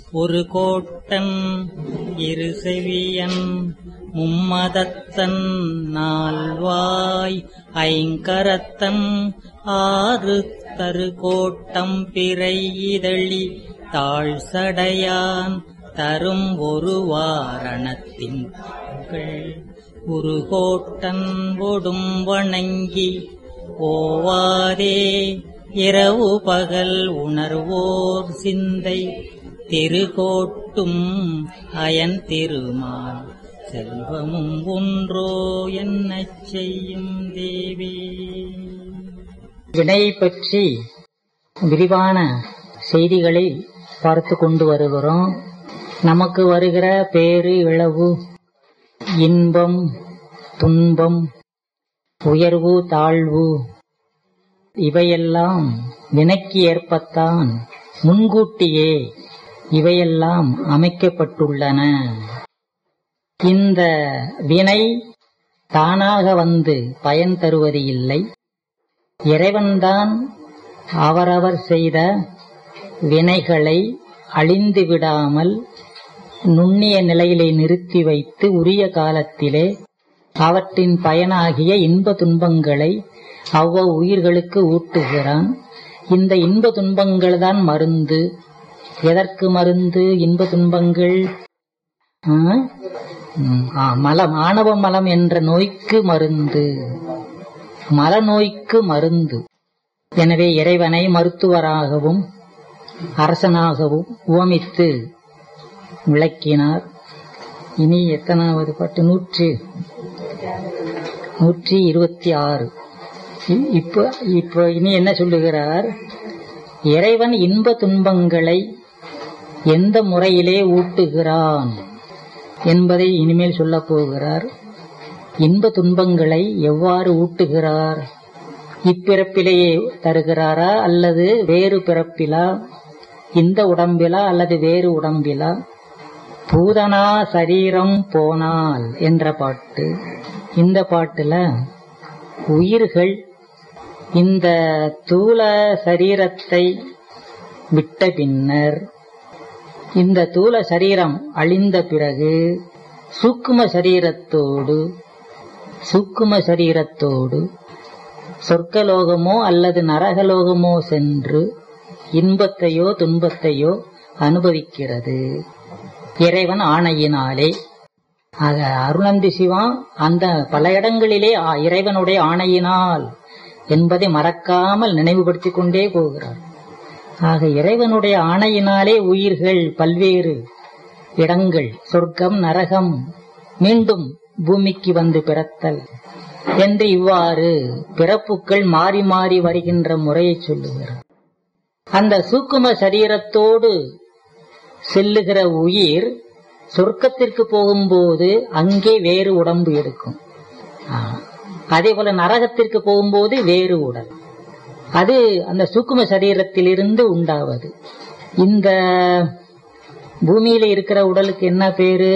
ஒரு கோட்டன் இரு செவியன் மும்மதத்தன் நால்வாய் ஐங்கரத்தன் ஆறு தரு கோட்டம் பிறை இதழி தாழ் சடையான் தரும் ஒரு வாரணத்தின் புகழ். ஒரு கோட்டன் ஒடும் வணங்கி ஓவாதே இரவு பகல் உணர்வோர் சிந்தை திருகோட்டும் அயன் திருமால் செல்வமும் ஒன்றோ என்னச் செய்யும் தேவே வினை பற்றி விரிவான செய்திகளை பார்த்து கொண்டு வருகிறோம் நமக்கு வருகிற பேரு இழவு இன்பம் துன்பம் உயர்வு தாழ்வு இவையெல்லாம் வினைக்கு ஏற்பத்தான் முன்கூட்டியே இவையெல்லாம் அமைக்கப்பட்டுள்ளன இந்த வினை தானாக வந்து பயன் தருவது இல்லை இறைவன்தான் அவரவர் செய்த வினைகளை அழிந்து விடாமல் நுண்ணிய நிலையிலே நிறுத்தி வைத்து உரிய காலத்திலே அவற்றின் பயனாகிய இன்ப துன்பங்களை அவ்வளவு உயிர்களுக்கு ஊட்டுகிறான் இந்த இன்ப துன்பங்கள் தான் மருந்து எதற்கு மருந்து இன்ப துன்பங்கள் ஆ? ம், ஆ, மலம் ஆணவ மலம் என்ற நோய்க்கு மருந்து மலநோய்க்கு மருந்து எனவே இறைவனை மருத்துவராகவும் அரசனாகவும் உவமித்து விளக்கினார் இனி எத்தனாவது பாட்டு நூற்றி நூற்றி இருபத்தி ஆறு இ- இப்ப இப்ப இனி என்ன சொல்லுகிறார் இறைவன் இன்ப துன்பங்களை எந்த முறையிலே ஊட்டுகிறான் என்பதை இனிமேல் சொல்லப் போகிறார் இன்ப துன்பங்களை எவ்வாறு ஊட்டுகிறார் இப்பிறப்பிலேயே தருகிறாரா அல்லது வேறு பிறப்பிலா இந்த உடம்பிலா அல்லது வேறு உடம்பிலா பூதனா சரீரம் போனால் என்ற பாட்டு இந்த பாட்டுல உயிர்கள் இந்த தூல சரீரத்தை விட்ட பின்னர் இந்த தூல சரீரம் அழிந்த பிறகு சூக்கும சரீரத்தோடு சூக்கும சரீரத்தோடு சொர்க்கலோகமோ அல்லது நரகலோகமோ சென்று இன்பத்தையோ துன்பத்தையோ அனுபவிக்கிறது இறைவன் ஆணையினாலே ஆக அருணந்தி சிவா அந்த பல இடங்களிலே ஆ- இறைவனுடைய ஆணையினால் என்பதை மறக்காமல் நினைவுபடுத்திக் கொண்டே போகிறார் ஆக இறைவனுடைய ஆணையினாலே உயிர்கள் பல்வேறு இடங்கள் சொர்க்கம் நரகம் மீண்டும் பூமிக்கு வந்து பிறத்தல் என்று இவ்வாறு பிறப்புகள் மாறி மாறி வருகின்ற முறையை சொல்லுகிறார் அந்த சூக்கும சரீரத்தோடு செல்லுகிற உயிர் சொர்க்கத்திற்கு போகும்போது அங்கே வேறு உடம்பு எடுக்கும் ஆ. அதே போல நரகத்திற்கு போகும்போது வேறு உடல் அது அந்த சூக்கும சரீரத்திலிருந்து உண்டாவது இந்த பூமியில இருக்கிற உடலுக்கு என்ன பேரு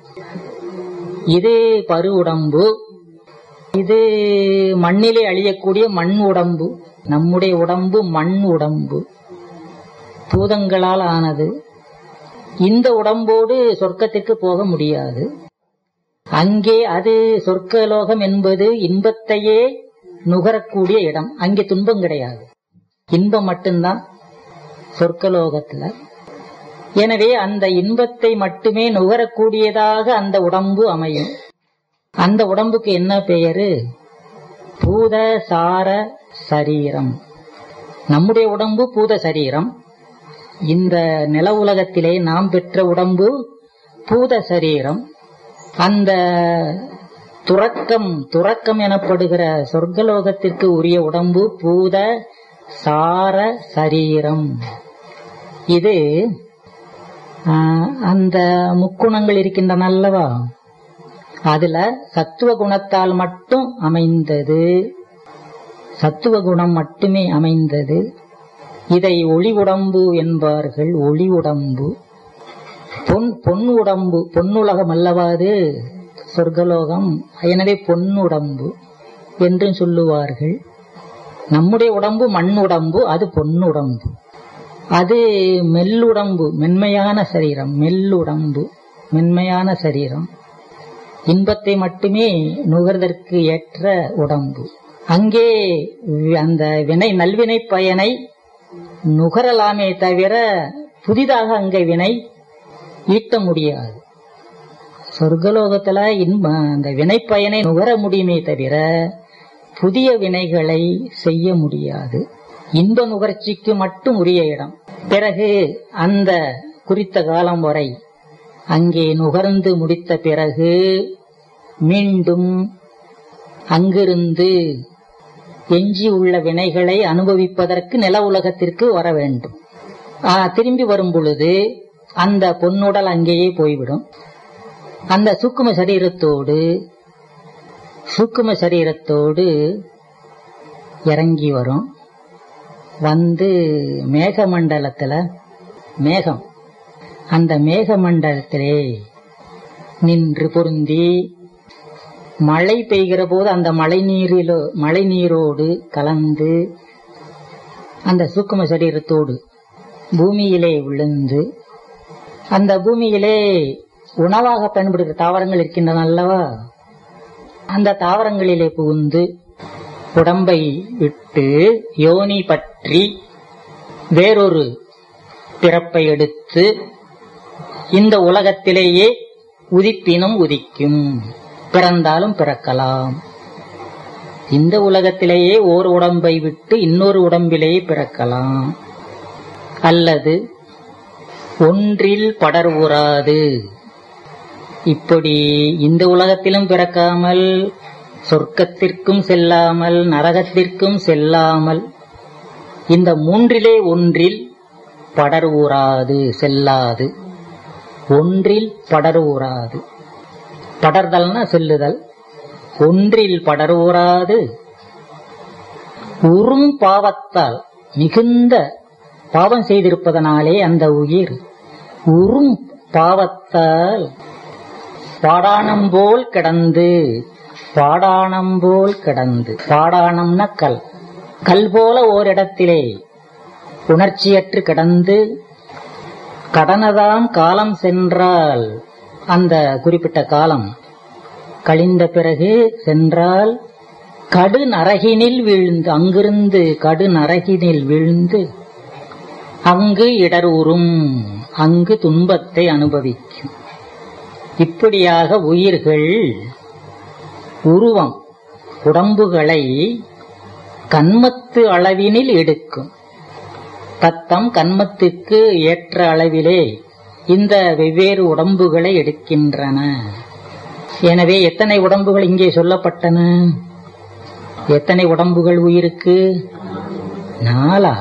இது பரு உடம்பு இது மண்ணிலே அழியக்கூடிய மண் உடம்பு நம்முடைய உடம்பு மண் உடம்பு பூதங்களால் ஆனது இந்த உடம்போடு சொர்க்கத்திற்கு போக முடியாது அங்கே அது சொர்க்கலோகம் என்பது இன்பத்தையே நுகரக்கூடிய இடம் அங்கே துன்பம் கிடையாது இன்பம் மட்டும்தான் சொர்க்கலோகத்துல எனவே அந்த இன்பத்தை மட்டுமே நுகரக்கூடியதாக அந்த உடம்பு அமையும் அந்த உடம்புக்கு என்ன பெயரு பூத சார சரீரம் நம்முடைய உடம்பு பூத சரீரம் இந்த நில உலகத்திலே நாம் பெற்ற உடம்பு பூத சரீரம் அந்த துறக்கம் துறக்கம் எனப்படுகிற சொர்க்கலோகத்திற்கு உரிய உடம்பு பூத சார சரீரம் இது ஆ, அந்த முக்குணங்கள் இருக்கின்றன அல்லவா அதுல சத்துவ குணத்தால் மட்டும் அமைந்தது சத்துவ குணம் மட்டுமே அமைந்தது இதை ஒளி உடம்பு என்பார்கள் ஒளி உடம்பு பொன் பொன் உடம்பு பொன்னுலகம் அல்லவாது சொர்க்கலோகம் எனவே பொன்னுடம்பு என்றும் சொல்லுவார்கள் நம்முடைய உடம்பு மண் உடம்பு அது பொன்னுடம்பு அது மெல்லுடம்பு மென்மையான சரீரம் மெல்லுடம்பு மென்மையான சரீரம் இன்பத்தை மட்டுமே நுகர்தற்கு ஏற்ற உடம்பு அங்கே வி- அந்த வினை நல்வினை பயனை நுகரலாமே தவிர புதிதாக அங்கே வினை ஈட்ட முடியாது சொர்க்கலோகத்துல இன்ப அந்த வினை பயனை நுகர முடியுமே தவிர புதிய வினைகளை செய்ய முடியாது இன்ப நுகர்ச்சிக்கு மட்டும் உரிய இடம் பிறகு அந்த குறித்த காலம் வரை அங்கே நுகர்ந்து முடித்த பிறகு மீண்டும் அங்கிருந்து எஞ்சி உள்ள வினைகளை அனுபவிப்பதற்கு நில உலகத்திற்கு வர வேண்டும் ஆ, திரும்பி வரும் பொழுது அந்த பொன்னுடல் அங்கேயே போய்விடும் அந்த சூக்கும சரீரத்தோடு சூக்கும சரீரத்தோடு இறங்கி வரும் வந்து மேகமண்டலத்துல மேகம் அந்த மேகமண்டலத்திலே நின்று பொருந்தி மழை பெய்கிற போது அந்த மழை நீரிலோ மழை நீரோடு கலந்து அந்த சூக்கும சரீரத்தோடு பூமியிலே விழுந்து அந்த பூமியிலே உணவாக பயன்படுகிற தாவரங்கள் இருக்கின்றன அல்லவா அந்த தாவரங்களிலே புகுந்து உடம்பை விட்டு யோனி பற்றி வேறொரு பிறப்பை எடுத்து இந்த உலகத்திலேயே உதிப்பினும் உதிக்கும் பிறந்தாலும் பிறக்கலாம் இந்த உலகத்திலேயே ஓர் உடம்பை விட்டு இன்னொரு உடம்பிலேயே பிறக்கலாம் அல்லது ஒன்றில் படர்வுறாது இப்படி இந்த உலகத்திலும் பிறக்காமல் சொர்க்கத்திற்கும் செல்லாமல் நரகத்திற்கும் செல்லாமல் இந்த மூன்றிலே ஒன்றில் படர்வுறாது செல்லாது ஒன்றில் படர்வுறாது படர்தல்னா செல்லுதல் ஒன்றில் படர்வுறாது உறும் பாவத்தால் மிகுந்த பாவம் செய்திருப்பதனாலே அந்த உயிர் உறும் பாவத்தால் பாடாணம் போல் கிடந்து பாடாணம் போல் கிடந்து பாடாணம்னா கல் கல் போல ஓரிடத்திலே உணர்ச்சியற்று கிடந்து கடனதாம் காலம் சென்றால் அந்த குறிப்பிட்ட காலம் கழிந்த பிறகு சென்றால் கடு நரகினில் வீழ்ந்து அங்கிருந்து கடு நரகினில் வீழ்ந்து அங்கு இடர்வுறும் அங்கு துன்பத்தை அனுபவிக்கும் இப்படியாக உயிர்கள் உருவம் உடம்புகளை கண்மத்து அளவினில் எடுக்கும் தத்தம் கண்மத்துக்கு ஏற்ற அளவிலே இந்த வெவ்வேறு உடம்புகளை எடுக்கின்றன எனவே எத்தனை உடம்புகள் இங்கே சொல்லப்பட்டன எத்தனை உடம்புகள் உயிருக்கு நாலா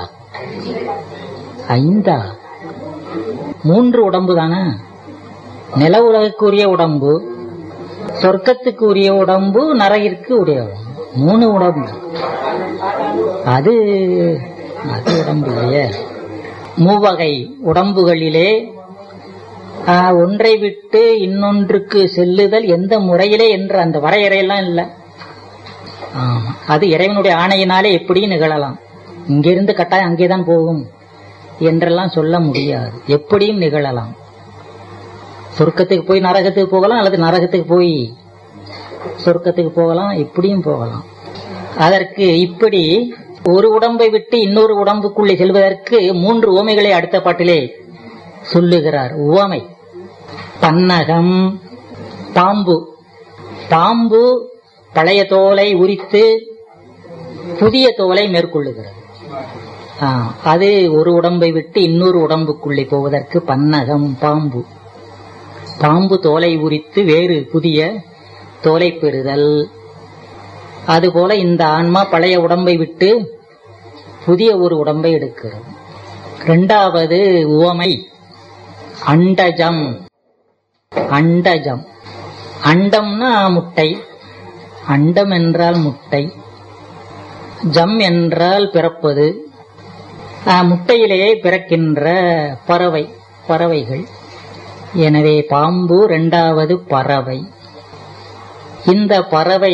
ஐந்தா மூன்று உடம்பு தானே நில உலகுக்குரிய உடம்பு சொர்க்கத்துக்கு உரிய உடம்பு நரகிற்கு உரிய உடம்பு மூணு உடம்பு அது அது உடம்பு இல்லையே மூவகை உடம்புகளிலே ஆ, ஒன்றை விட்டு இன்னொன்றுக்கு செல்லுதல் எந்த முறையிலே என்ற அந்த வரையறையெல்லாம் இல்லை ஆமா அது இறைவனுடைய ஆணையினாலே எப்படியும் நிகழலாம் இங்கிருந்து கட்டாயம் அங்கேதான் போகும் என்றெல்லாம் சொல்ல முடியாது எப்படியும் நிகழலாம் சொர்க்கத்துக்கு போய் நரகத்துக்கு போகலாம் அல்லது நரகத்துக்கு போய் சொர்க்கத்துக்கு போகலாம் இப்படியும் போகலாம் அதற்கு இப்படி ஒரு உடம்பை விட்டு இன்னொரு உடம்புக்குள்ளே செல்வதற்கு மூன்று உவமைகளை அடுத்த பாட்டிலே சொல்லுகிறார் உவமை பன்னகம் பாம்பு பாம்பு பழைய தோலை உரித்து புதிய தோலை மேற்கொள்ளுகிறது ஆ, அது ஒரு உடம்பை விட்டு இன்னொரு உடம்புக்குள்ளே போவதற்கு பன்னகம் பாம்பு பாம்பு தோலை உரித்து வேறு புதிய தோலை பெறுதல் அதுபோல இந்த ஆன்மா பழைய உடம்பை விட்டு புதிய ஒரு உடம்பை எடுக்கிறது இரண்டாவது உவமை அண்டஜம் அண்டஜம் அண்டம்னா முட்டை அண்டம் என்றால் முட்டை ஜம் என்றால் பிறப்பது ஆ, முட்டையிலேயே பிறக்கின்ற பறவை பறவைகள் எனவே பாம்பு இரண்டாவது பறவை இந்த பறவை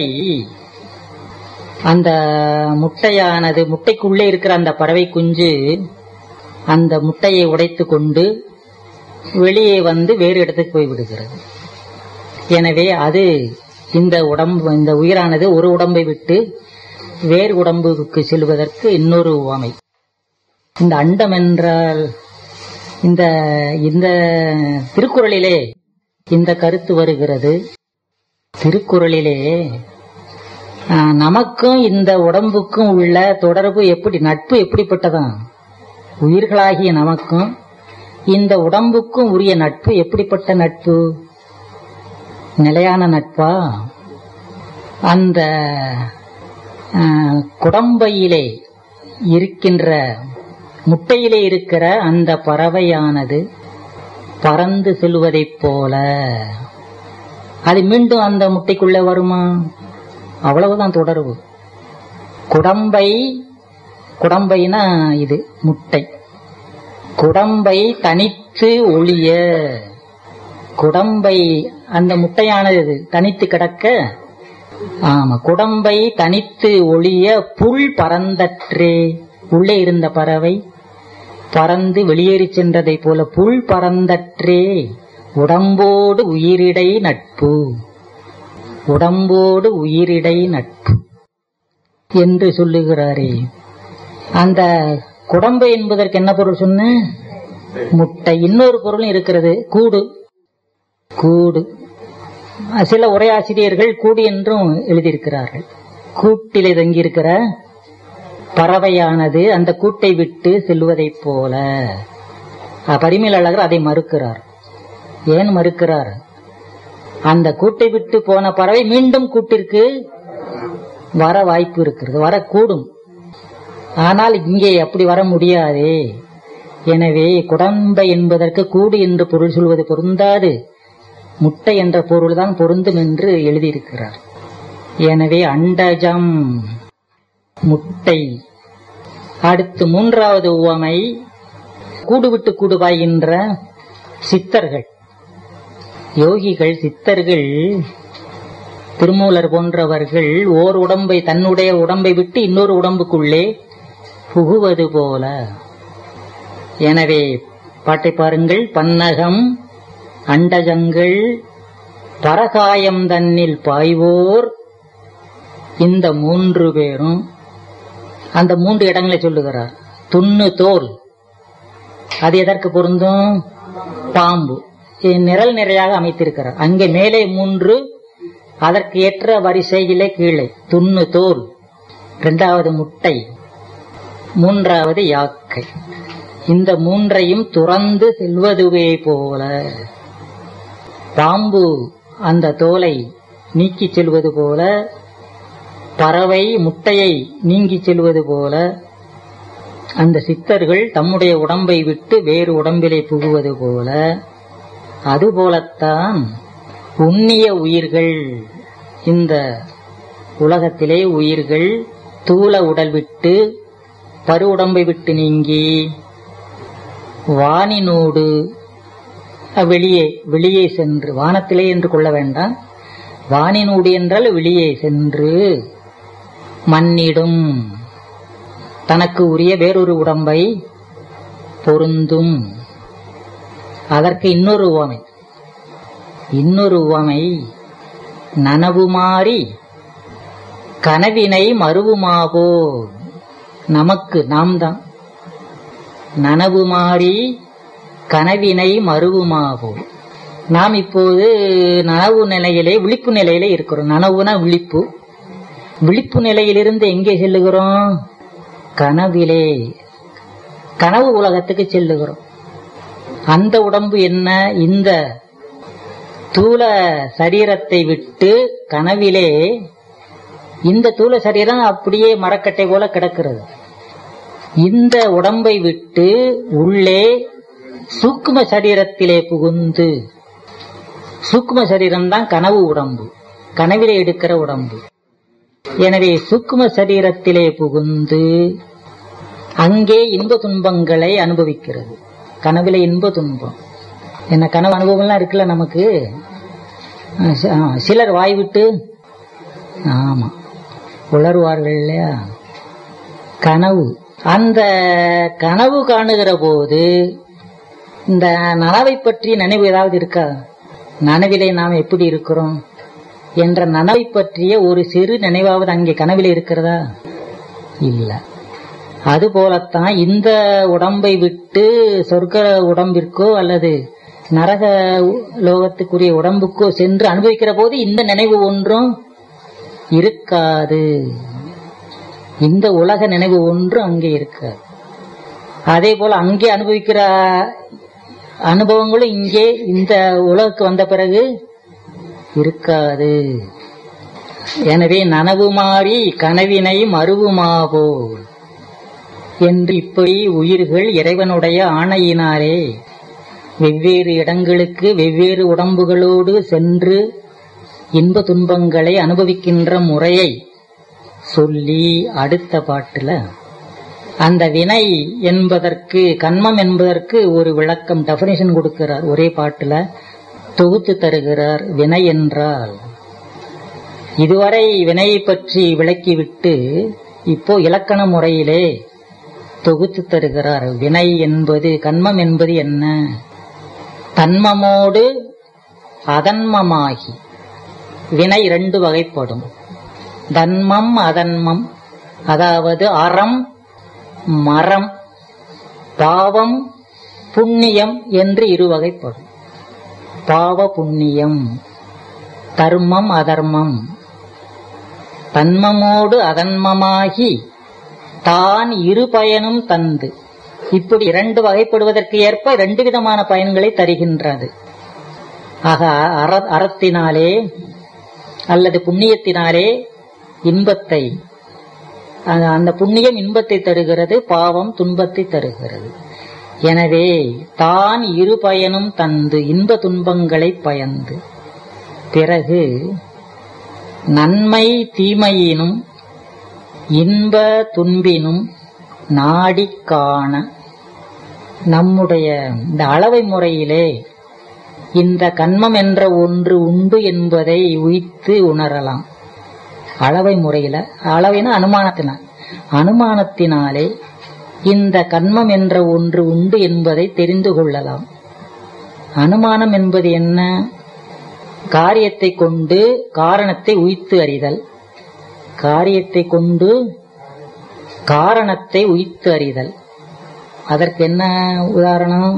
அந்த முட்டையானது முட்டைக்குள்ளே இருக்கிற அந்த பறவை குஞ்சு அந்த முட்டையை உடைத்து கொண்டு வெளியே வந்து வேறு இடத்துக்கு போய் விடுகிறது எனவே அது இந்த உடம்பு இந்த உயிரானது ஒரு உடம்பை விட்டு வேறு உடம்புக்கு செல்வதற்கு இன்னொரு உவமை இந்த அண்டம் என்றால் இந்த இந்த திருக்குறளிலே இந்த கருத்து வருகிறது திருக்குறளிலே ஆ, நமக்கும் இந்த உடம்புக்கும் உள்ள தொடர்பு எப்படி நட்பு எப்படிப்பட்டதான் உயிர்களாகிய நமக்கும் இந்த உடம்புக்கும் உரிய நட்பு எப்படிப்பட்ட நட்பு நிலையான நட்பா அந்த ஆ, குடம்பையிலே இருக்கின்ற முட்டையிலே இருக்கிற அந்த பறவையானது பறந்து செல்வதைப் போல அது மீண்டும் அந்த முட்டைக்குள்ள வருமா அவ்வளவுதான் தொடர்பு குடம்பை குடம்பைனா இது முட்டை குடம்பை தனித்து ஒளிய குடம்பை அந்த முட்டையானது தனித்து கிடக்க ஆமா குடம்பை தனித்து ஒளிய புல் பறந்தற்றே உள்ளே இருந்த பறவை பறந்து வெளியேறி சென்றதைப் போல புல் பறந்தற்றே உடம்போடு உயிரிடை நட்பு உடம்போடு உயிரிடை நட்பு என்று சொல்லுகிறாரே அந்த குடம்பை என்பதற்கு என்ன பொருள் சொன்ன முட்டை இன்னொரு பொருளும் இருக்கிறது கூடு கூடு சில உரையாசிரியர்கள் கூடு என்றும் எழுதியிருக்கிறார்கள் கூட்டிலே தங்கியிருக்கிற பறவையானது அந்த கூட்டை விட்டு செல்வதைப் போல அஹ், பரிமேலழகர் அதை மறுக்கிறார் ஏன் மறுக்கிறார் அந்த கூட்டை விட்டு போன பறவை மீண்டும் கூட்டிற்கு வர வாய்ப்பு இருக்கிறது வரக்கூடும் ஆனால் இங்கே அப்படி வர முடியாதே எனவே குடம்பை என்பதற்கு கூடு என்று பொருள் சொல்வது பொருந்தாது முட்டை என்ற பொருள்தான் பொருந்தும் என்று எழுதியிருக்கிறார் எனவே அண்டஜம் முட்டை அடுத்து மூன்றாவது உவமை கூடு விட்டு கூடு பாய்கின்ற சித்தர்கள் யோகிகள் சித்தர்கள் திருமூலர் போன்றவர்கள் ஓர் உடம்பை தன்னுடைய உடம்பை விட்டு இன்னொரு உடம்புக்குள்ளே புகுவது போல எனவே பாட்டை பாருங்கள் பன்னகம் அண்டஜங்கள் பரகாயம் தன்னில் பாய்வோர் இந்த மூன்று பேரும் அந்த மூன்று இடங்களை சொல்லுகிறார் துண்ணு தோல் அது எதற்கு பொருந்தும் பாம்பு இது நிரல் நிறையாக அமைத்திருக்கிறார் அங்கே மேலே மூன்று அதற்கு ஏற்ற வரிசையிலே கீழே துண்ணு தோல் இரண்டாவது முட்டை மூன்றாவது யாக்கை இந்த மூன்றையும் துறந்து செல்வதுவே போல பாம்பு அந்த தோலை நீக்கிச் செல்வது போல பறவை முட்டையை நீங்கிச் செல்வது போல அந்த சித்தர்கள் தம்முடைய உடம்பை விட்டு வேறு உடம்பிலே புகுவது போல அதுபோலத்தான் உண்ணிய உயிர்கள் இந்த உலகத்திலே உயிர்கள் தூல உடல் விட்டு பரு உடம்பை விட்டு நீங்கி வானினோடு அஹ், வெளியே வெளியே சென்று வானத்திலே என்று கொள்ள வேண்டாம் வானினூடு என்றால் வெளியே சென்று மண்ணிடும் தனக்கு உரிய வேறொரு உடம்பை பொருந்தும் அதற்கு இன்னொரு உவமை இன்னொரு உவமை நனவு மாறி கனவினை மறுவுமாவோ நமக்கு நாம் தான் நனவு மாறி கனவினை மறுவுமாவோ நாம் இப்போது நனவு நிலையிலே விழிப்பு நிலையிலே இருக்கிறோம் நனவுனா விழிப்பு விழிப்பு நிலையிலிருந்து எங்கே செல்லுகிறோம் கனவிலே கனவு உலகத்துக்கு செல்லுகிறோம் அந்த உடம்பு என்ன இந்த தூல சரீரத்தை விட்டு கனவிலே இந்த தூல சரீரம் அப்படியே மரக்கட்டை போல கிடக்கிறது இந்த உடம்பை விட்டு உள்ளே சூக்கும சரீரத்திலே புகுந்து சூக்கும சரீரம் தான் கனவு உடம்பு கனவிலே எடுக்கிற உடம்பு எனவே சூக்கும சரீரத்திலே புகுந்து அங்கே இன்ப துன்பங்களை அனுபவிக்கிறது கனவிலே இன்ப துன்பம் என்ன கனவு அனுபவம்லாம் இருக்குல்ல நமக்கு அஹ் சி- ஆ, சிலர் வாய் விட்டு ஆமா உளறுவார்கள் இல்லையா கனவு அந்த கனவு காணுகிற போது இந்த நனவை பற்றி நினைவு ஏதாவது இருக்கா நனவிலே நாம் எப்படி இருக்கிறோம் என்ற நனவை பற்றிய ஒரு சிறு நினைவாவது அங்கே கனவிலே இருக்கிறதா இல்ல அதுபோலத்தான் இந்த உடம்பை விட்டு சொர்க்க உடம்பிற்கோ அல்லது நரக லோகத்துக்குரிய உடம்புக்கோ சென்று அனுபவிக்கிற போது இந்த நினைவு ஒன்றும் இருக்காது இந்த உலக நினைவு ஒன்றும் அங்கே இருக்காது அதே போல அங்கே அனுபவிக்கிற அனுபவங்களும் இங்கே இந்த உலகுக்கு வந்த பிறகு இருக்காது எனவே நனவு மாறி கனவினை மறுவுமாவோ என்று இப்படி உயிர்கள் இறைவனுடைய ஆணையினாரே வெவ்வேறு இடங்களுக்கு வெவ்வேறு உடம்புகளோடு சென்று இன்ப துன்பங்களை அனுபவிக்கின்ற முறையை சொல்லி அடுத்த பாட்டுல அந்த வினை என்பதற்கு கண்மம் என்பதற்கு ஒரு விளக்கம் டெபனிஷன் கொடுக்கிறார் ஒரே பாட்டுல தொகுத்து தருகிறார் வினை என்றால் இதுவரை வினையை பற்றி விளக்கிவிட்டு இப்போ இலக்கண முறையிலே தொகுத்து தருகிறார் வினை என்பது கண்மம் என்பது என்ன தன்மமோடு அதன்மமாகி வினை இரண்டு வகைப்படும் தன்மம் அதன்மம் அதாவது அறம் மரம் பாவம் புண்ணியம் என்று இரு வகைப்படும் பாவ புண்ணியம் தர்மம் அதர்மம் தன்மமோடு அதன்மமாகி தான் இரு பயனும் தந்து இப்படி இரண்டு வகைப்படுவதற்கு ஏற்ப இரண்டு விதமான பயன்களை தருகின்றது ஆக அற- அறத்தினாலே அல்லது புண்ணியத்தினாலே இன்பத்தை அந்த- அந்த புண்ணியம் இன்பத்தை தருகிறது பாவம் துன்பத்தை தருகிறது எனவே தான் இரு பயனும் தந்து இன்ப துன்பங்களை பயந்து பிறகு நன்மை தீமையினும் இன்ப துன்பினும் நாடிக் காண நம்முடைய இந்த அளவை முறையிலே இந்த கண்மம் என்ற ஒன்று உண்டு என்பதை உய்த்து உணரலாம் அளவை முறையில அளவைனா அனுமானத்தினால் அனுமானத்தினாலே இந்த கண்மம் என்ற ஒன்று உண்டு என்பதை தெரிந்து கொள்ளலாம் அனுமானம் என்பது என்ன காரியத்தை கொண்டு காரணத்தை உய்த்து அறிதல் காரியத்தை கொண்டு காரணத்தை உய்த்து அறிதல் அதற்கு என்ன உதாரணம்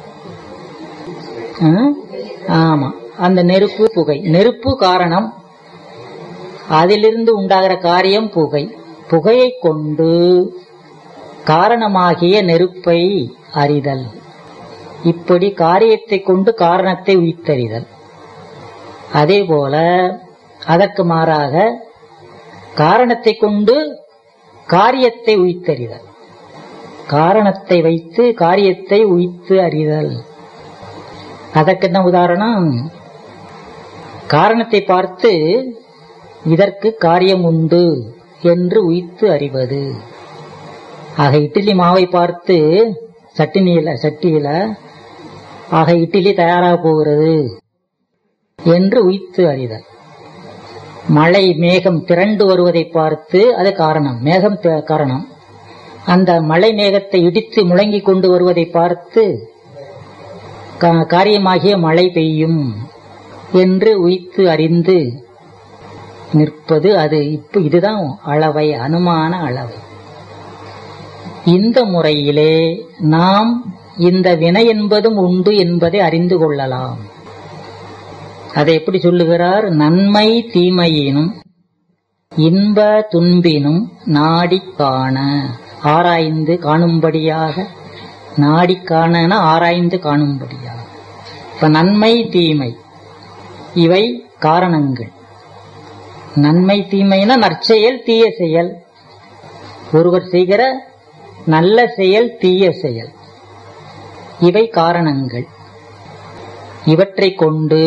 ஆ? ஆமா அந்த நெருப்பு புகை நெருப்பு காரணம் அதிலிருந்து உண்டாகிற காரியம் புகை புகையை கொண்டு காரணமாகிய நெருப்பை அறிதல் இப்படி காரியத்தை கொண்டு காரணத்தை உய்த்தறிதல் அதே போல அதற்கு மாறாக காரணத்தை கொண்டு காரியத்தை உய்த்தறிதல் காரணத்தை வைத்து காரியத்தை உய்த்து அறிதல் அதற்கு என்ன உதாரணம் காரணத்தை பார்த்து இதற்கு காரியம் உண்டு என்று உய்த்து அறிவது ஆக இட்லி மாவை பார்த்து சட்டினியில சட்டியில ஆக இட்லி தயாராக போகிறது என்று உய்த்து அறிதல் மழை மேகம் திரண்டு வருவதை பார்த்து அது காரணம் மேகம் த- காரணம் அந்த மழை மேகத்தை இடித்து முழங்கி கொண்டு வருவதை பார்த்து கா- காரியமாகிய மழை பெய்யும் என்று உய்த்து அறிந்து நிற்பது அது இப்ப இதுதான் அளவை அனுமான அளவை இந்த முறையிலே நாம் இந்த வினை என்பதும் உண்டு என்பதை அறிந்து கொள்ளலாம் அதை எப்படி சொல்லுகிறார் நன்மை தீமையினும் இன்ப துன்பினும் நாடிக் காண ஆராய்ந்து காணும்படியாக நாடிக் காணன ஆராய்ந்து காணும்படியாக இப்ப நன்மை தீமை இவை காரணங்கள் நன்மை தீமைனா நற்செயல் தீய செயல் ஒருவர் செய்கிற நல்ல செயல் தீய செயல் இவை காரணங்கள் இவற்றை கொண்டு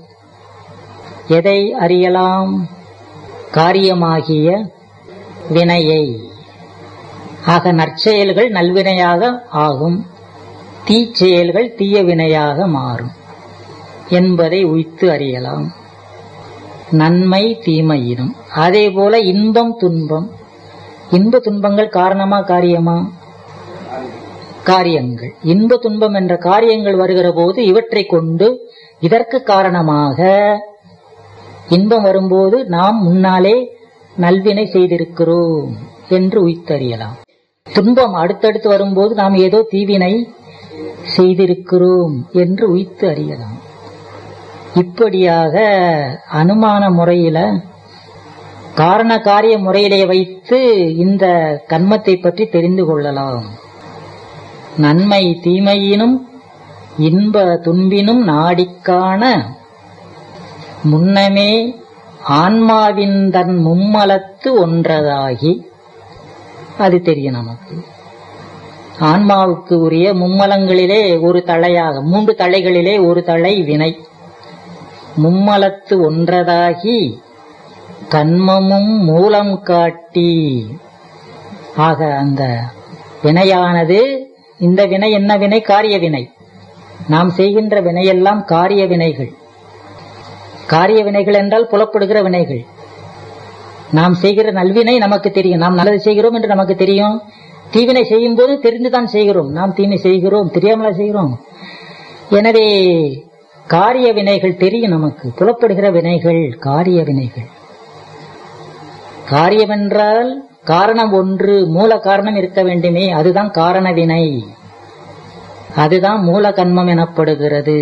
எதை அறியலாம் காரியமாகிய வினையை ஆக நற்செயல்கள் நல்வினையாக ஆகும் தீச்செயல்கள் தீய வினையாக மாறும் என்பதை உய்த்து அறியலாம் நன்மை தீமையினும் அதே போல இன்பம் துன்பம் இன்ப துன்பங்கள் காரணமா காரியமா காரியங்கள் இன்ப துன்பம் என்ற காரியங்கள் வருகிற போது இவற்றை கொண்டு இதற்கு காரணமாக இன்பம் வரும்போது நாம் முன்னாலே நல்வினை செய்திருக்கிறோம் என்று உய்த்தறியலாம் துன்பம் அடுத்தடுத்து வரும்போது நாம் ஏதோ தீவினை செய்திருக்கிறோம் என்று உய்த்து அறியலாம் இப்படியாக அனுமான முறையில காரண காரிய முறையிலே வைத்து இந்த கண்மத்தை பற்றி தெரிந்து கொள்ளலாம் நன்மை தீமையினும் இன்ப துன்பினும் நாடிக்காண முன்னமே ஆன்மாவின் தன் மும்மலத்து ஒன்றதாகி அது தெரியும் நமக்கு ஆன்மாவுக்கு உரிய மும்மலங்களிலே ஒரு தலையாக மூன்று தலைகளிலே ஒரு தலை வினை மும்மலத்து ஒன்றதாகி கண்மமும் மூலம் காட்டி ஆக அந்த வினையானது இந்த வினை என்ன வினை காரிய வினை நாம் செய்கின்ற வினையெல்லாம் காரிய வினைகள் காரிய வினைகள் என்றால் புலப்படுகிற வினைகள் நாம் செய்கிற நல்வினை நமக்கு தெரியும் நாம் நல்லது செய்கிறோம் என்று நமக்கு தெரியும் தீவினை செய்யும் போது தெரிந்துதான் செய்கிறோம் நாம் தீமை செய்கிறோம் தெரியாமலா செய்கிறோம் எனவே காரிய வினைகள் தெரியும் நமக்கு புலப்படுகிற வினைகள் காரிய வினைகள் காரியம் என்றால் காரணம் ஒன்று மூல காரணம் இருக்க வேண்டுமே அதுதான் காரண வினை அதுதான் மூல கண்மம் எனப்படுகிறது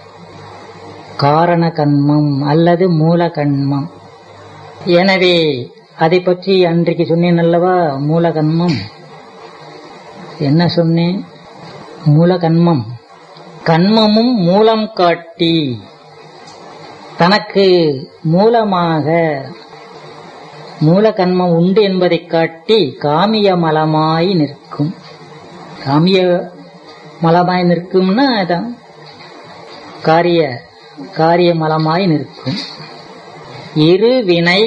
காரண கண்மம் அல்லது மூல கண்மம் எனவே அதை பற்றி அன்றைக்கு சொன்னேன் அல்லவா மூல கண்மம் என்ன சொன்னேன் மூல கண்மம் கண்மமும் மூலம் காட்டி தனக்கு மூலமாக மூல கண்மம் உண்டு என்பதைக் காட்டி காமிய மலமாய் நிற்கும் காமிய மலமாய் நிற்கும்னா அதான் காரிய காரிய மலமாய் நிற்கும் இரு வினை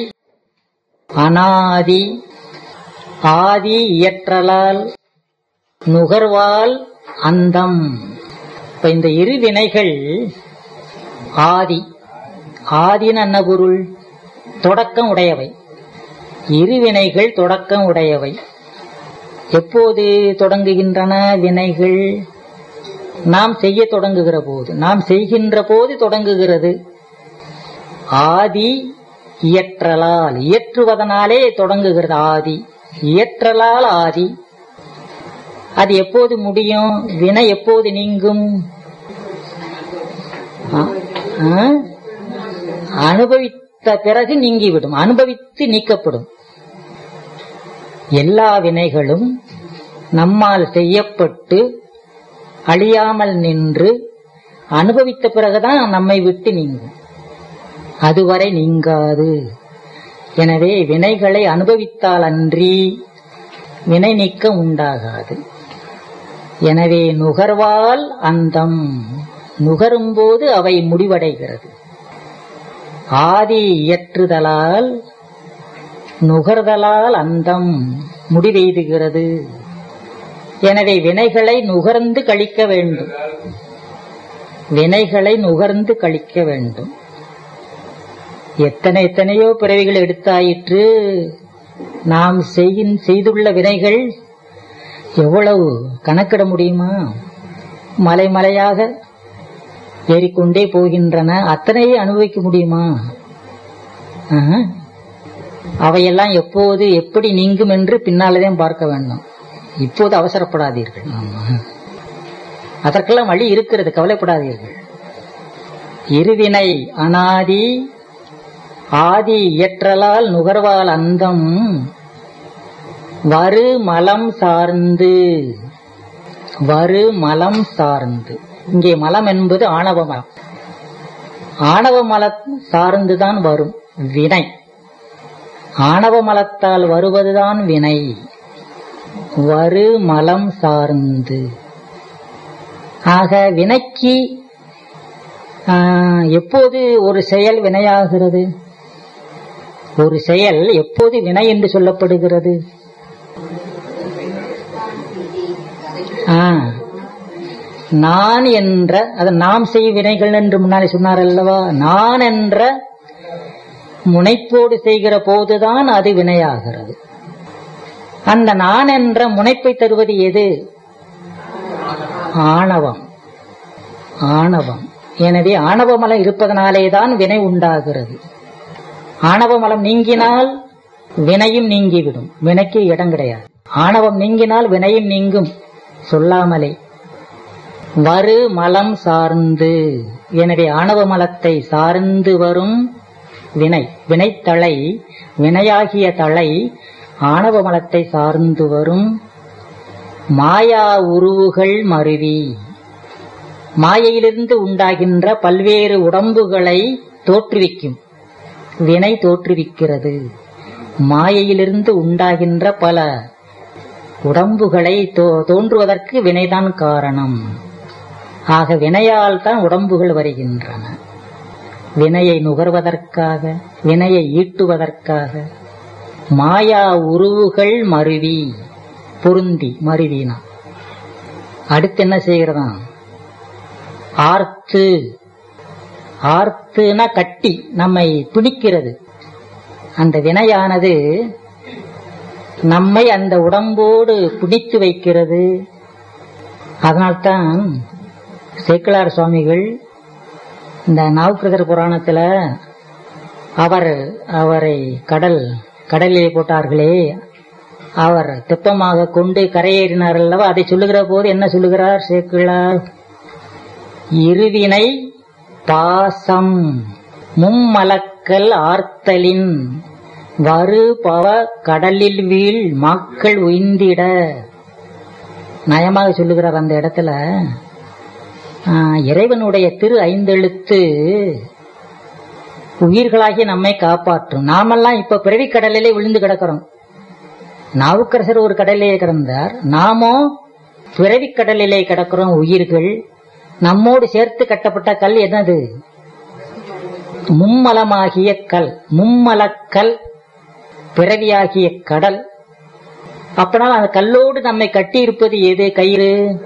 அனாதி ஆதி இயற்றலால் நுகர்வால் அந்தம் இப்ப இந்த இரு வினைகள் ஆதி ஆதின என்ன பொருள் தொடக்கம் உடையவை இரு வினைகள் தொடக்கம் உடையவை எப்போது தொடங்குகின்றன வினைகள் நாம் செய்ய தொடங்குகிற போது நாம் செய்கின்ற போது தொடங்குகிறது ஆதி இயற்றலால் இயற்றுவதனாலே தொடங்குகிறது ஆதி இயற்றலால் ஆதி அது எப்போது முடியும் வினை எப்போது நீங்கும் ஆ? ஆ? அனுபவித்த பிறகு நீங்கிவிடும் அனுபவித்து நீக்கப்படும் எல்லா வினைகளும் நம்மால் செய்யப்பட்டு அழியாமல் நின்று அனுபவித்த பிறகுதான் நம்மை விட்டு நீங்கும் அதுவரை நீங்காது எனவே வினைகளை அனுபவித்தால் அன்றி வினை நீக்கம் உண்டாகாது எனவே நுகர்வால் அந்தம் நுகரும்போது அவை முடிவடைகிறது ஆதி இயற்றுதலால் நுகர்தலால் அந்தம் முடிவெய்துகிறது எனவே வினைகளை நுகர்ந்து கழிக்க வேண்டும் வினைகளை நுகர்ந்து கழிக்க வேண்டும் எத்தனை எத்தனையோ பிறவிகள் எடுத்தாயிற்று நாம் செய்கின் செய்துள்ள வினைகள் எவ்வளவு கணக்கிட முடியுமா மலை மலையாக ஏறிக்கொண்டே போகின்றன அத்தனையே அனுபவிக்க முடியுமா ஆஹா. அவையெல்லாம் எப்போது எப்படி நீங்கும் என்று பின்னால்தான் பார்க்க வேண்டும் இப்போது அவசரப்படாதீர்கள் ஆமா. அதற்கெல்லாம் வழி இருக்கிறது கவலைப்படாதீர்கள் இருவினை அனாதி ஆதி இயற்றலால் நுகர்வால் அந்தம் வரு மலம் சார்ந்து வரு மலம் சார்ந்து இங்கே மலம் என்பது ஆணவ மலம் ஆணவ மலம் சார்ந்துதான் வரும் வினை ஆணவ மலத்தால் வருவதுதான் வினை வரு மலம் சார்ந்து ஆக வினைக்கு ஆ, எப்போது ஒரு செயல் வினையாகிறது ஒரு செயல் எப்போது வினை என்று சொல்லப்படுகிறது ஆ, நான் என்ற அது நாம் செய் வினைகள் என்று முன்னாலே சொன்னார் அல்லவா நான் என்ற முனைப்போடு செய்கிற போதுதான் அது வினையாகிறது அந்த நான் என்ற முனைப்பை தருவது எது ஆணவம் ஆணவம் எனவே ஆணவமலம் இருப்பதனாலேதான் வினை உண்டாகிறது ஆணவமலம் நீங்கினால் வினையும் நீங்கிவிடும் வினைக்கு இடம் கிடையாது ஆணவம் நீங்கினால் வினையும் நீங்கும் சொல்லாமலே வரு மலம் சார்ந்து எனவே ஆணவ மலத்தை சார்ந்து வரும் வினை வினைத்தலை வினையாகிய தலை ஆணவ மலத்தை சார்ந்து வரும் மாயா உருவுகள் மருவி மாயையிலிருந்து உண்டாகின்ற பல்வேறு உடம்புகளை தோற்றுவிக்கும் வினை தோற்றுவிக்கிறது மாயையிலிருந்து உண்டாகின்ற பல உடம்புகளை தோ- தோன்றுவதற்கு வினைதான் காரணம் ஆக வினையால் தான் உடம்புகள் வருகின்றன வினையை நுகர்வதற்காக வினையை ஈட்டுவதற்காக மாயா உருவுகள் மருவி பொருந்தி மருவினா அடுத்து என்ன செய்கிறதாம் ஆர்த்து ஆர்த்துனா கட்டி நம்மை பிடிக்கிறது அந்த வினையானது நம்மை அந்த உடம்போடு பிடித்து வைக்கிறது அதனால்தான் சேக்கிலார் சுவாமிகள் இந்த நாவுக்கிரதர் புராணத்துல அவர் அவரை கடல் கடலிலே போட்டார்களே அவர் தெப்பமாக கொண்டு கரையேறினார் அல்லவா அதை சொல்லுகிற போது என்ன சொல்லுகிறார் சேக்கிழார் இருவினை பாசம் மும்மலக்கல் ஆர்த்தலின் வரு பவ கடலில் வீழ் மாக்கள் உய்ந்திட நயமாக சொல்லுகிறார் அந்த இடத்துல ஆ, இறைவனுடைய திரு ஐந்தெழுத்து உயிர்களாகி நம்மை காப்பாற்றும் நாமெல்லாம் இப்ப பிறவி கடலிலே விழுந்து கிடக்கிறோம் நாவுக்கரசர் ஒரு கடலிலே கிடந்தார் நாமோ பிறவி கடலிலே கிடக்கிறோம் உயிர்கள் நம்மோடு சேர்த்து கட்டப்பட்ட கல் என்னது மும்மலமாகிய கல் மும்மலக்கல் பிறவியாகிய கடல் அப்பனால் அந்த கல்லோடு நம்மை கட்டி இருப்பது எது கயிறு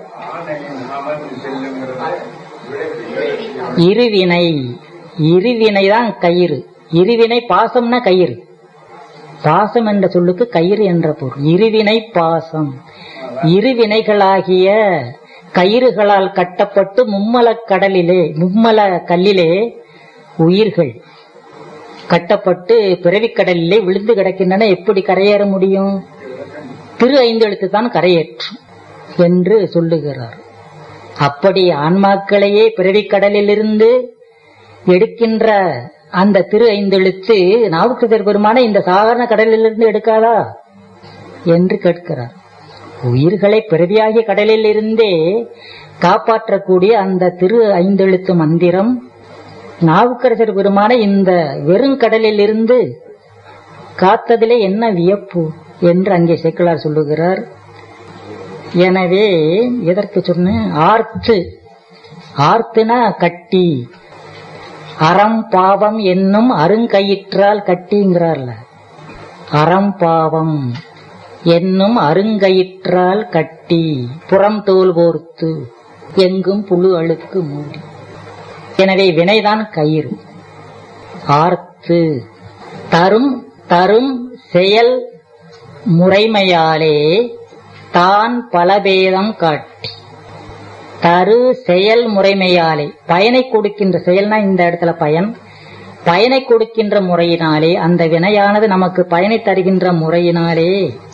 இருவினை இருவினை தான் கயிறு இருவினை பாசம்னா கயிறு பாசம் என்ற சொல்லுக்கு கயிறு என்ற பொருள் இருவினை பாசம் இருவினைகளாகிய கயிறுகளால் கட்டப்பட்டு மும்மலக் கடலிலே மும்மல கல்லிலே உயிர்கள் கட்டப்பட்டு பிறவிக் கடலிலே விழுந்து கிடக்கின்றன எப்படி கரையேற முடியும் திரு ஐந்தெழுத்து தான் கரையேற்றும் என்று சொல்லுகிறார் அப்படி ஆன்மாக்களையே பிறவிக் கடலிலிருந்து எடுக்கின்ற அந்த திரு ஐந்தெழுத்து நாவுக்கதர் பெருமான இந்த சாதாரண கடலிலிருந்து எடுக்காதா என்று கேட்கிறார் உயிர்களை பிறவியாகிய கடலில் இருந்தே காப்பாற்றக்கூடிய அந்த திரு ஐந்தெழுத்து மந்திரம் நாவுக்கரசர் பெருமான இந்த வெறுங்கடலில் இருந்து காத்ததிலே என்ன வியப்பு என்று அங்கே சேக்கிழார் சொல்லுகிறார் எனவே எதற்கு சொன்ன ஆர்த்து ஆர்த்துனா கட்டி அறம் பாவம் என்னும் அருங்கயிற்றால் கட்டிங்கிறார்ல அறம் பாவம் என்னும் அருங்கயிற்றால் கட்டி புறம் தோல் போர்த்து எங்கும் புழு அழுக்கு மூடி எனவே வினைதான் கயிறு ஆர்த்து தரும் தரும் செயல் முறைமையாலே தான் பலபேதம் காட்டி தரு செயல் முறைமையாலே பயனை கொடுக்கின்ற செயல்னா இந்த இடத்துல பயன் பயனை கொடுக்கின்ற முறையினாலே அந்த வினையானது நமக்கு பயனை தருகின்ற முறையினாலே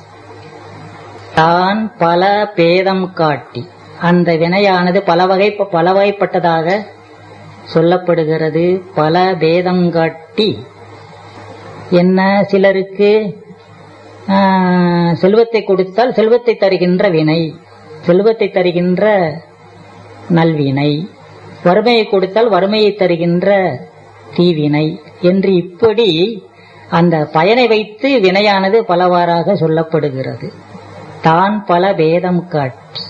தான் பல பேதம் காட்டி அந்த வினையானது பல வகை பல வகைப்பட்டதாக சொல்லப்படுகிறது பல பேதம் காட்டி என்ன சிலருக்கு ஆ, செல்வத்தை கொடுத்தால் செல்வத்தை தருகின்ற வினை செல்வத்தை தருகின்ற நல்வினை வறுமையை கொடுத்தால் வறுமையை தருகின்ற தீவினை என்று இப்படி அந்த பயனை வைத்து வினையானது பலவாறாக சொல்லப்படுகிறது தான் பல பேதம் காட்டி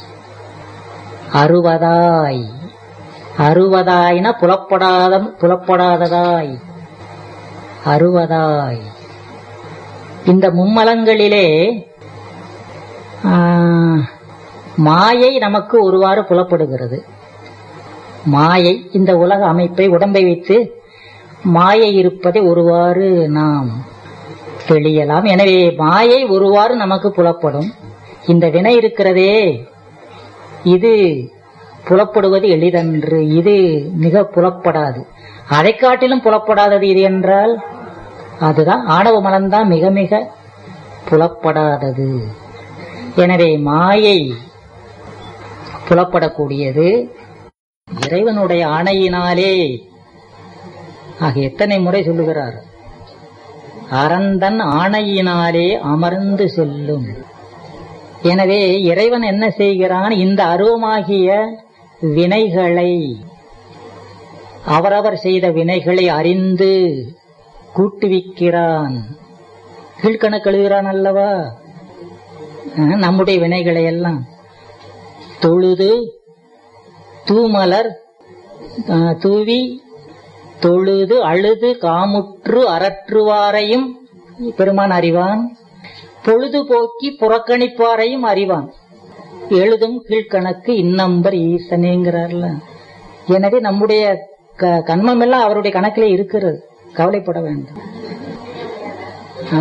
அறுபதாய் அறுபதாயின புலப்படாத புலப்படாததாய் அறுபதாய் இந்த மும்மலங்களிலே ஆ, மாயை நமக்கு ஒருவாறு புலப்படுகிறது மாயை இந்த உலக அமைப்பை உடம்பை வைத்து மாயை இருப்பதை ஒருவாறு நாம் தெளியலாம் எனவே மாயை ஒருவாறு நமக்கு புலப்படும் இந்த வினை இருக்கிறதே இது புலப்படுவது எளிதன்று இது மிக புலப்படாது அதை காட்டிலும் புலப்படாதது இது என்றால் அதுதான் ஆணவ மலம்தான் மிக மிக புலப்படாதது எனவே மாயை புலப்படக்கூடியது இறைவனுடைய ஆணையினாலே ஆக எத்தனை முறை சொல்லுகிறார் அறந்தன் ஆணையினாலே அமர்ந்து செல்லும் எனவே இறைவன் என்ன செய்கிறான் இந்த அருவமாகிய வினைகளை அவரவர் செய்த வினைகளை அறிந்து கூட்டுவிக்கிறான் கீழ்கணக்கு எழுதுகிறான் அல்லவா அஹ், நம்முடைய வினைகளை எல்லாம் தொழுது தூமலர் அஹ், தூவி தொழுது அழுது காமுற்று அரற்றுவாரையும் பெருமான் அறிவான் பொழுதுபோக்கி புறக்கணிப்பாரையும் அறிவான் எழுதும் கீழ்கணக்கு இன்னம்பர் ஈசனேங்கிறார்ல எனவே நம்முடைய க- கண்மமெல்லாம் அவருடைய கணக்கிலே இருக்கிறது கவலைப்பட வேண்டாம் ஆ,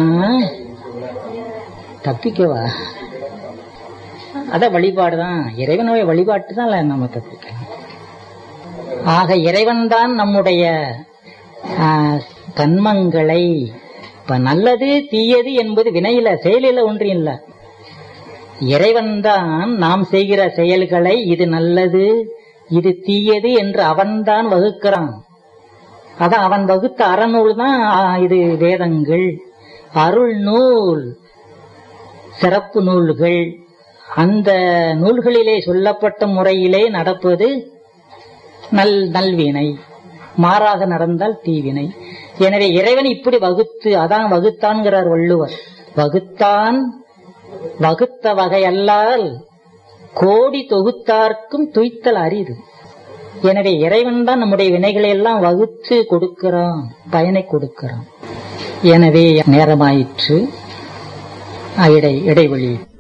தப்பிக்கவா அத வழிபாடுதான் இறைவனுடைய வழிபாட்டு தான் நம்ம தப்பிக்கலாம் ஆக இறைவன்தான் நம்முடைய ஆ, கன்மங்களை இப்ப நல்லது தீயது என்பது வினையில செயலில ஒன்று இல்ல இறைவன்தான் நாம் செய்கிற செயல்களை இது நல்லது இது தீயது என்று அவன்தான் வகுக்கிறான் அதான் அவன் வகுத்த அறநூல் தான் ஆ, இது வேதங்கள் அருள் நூல் சிறப்பு நூல்கள் அந்த நூல்களிலே சொல்லப்பட்ட முறையிலே நடப்பது நல் நல்வினை மாறாக நடந்தால் தீவினை எனவே இறைவன் இப்படி வகுத்து அதான் வகுத்தான்கிறார் வள்ளுவர் வகுத்தான் வகுத்த வகையல்லால் கோடி தொகுத்தார்க்கும் துய்த்தல் அரிது எனவே இறைவன் தான் நம்முடைய வினைகளை எல்லாம் வகுத்து கொடுக்கிறான் பயனை கொடுக்கிறான் எனவே நேரமாயிற்று இடை இடைவெளி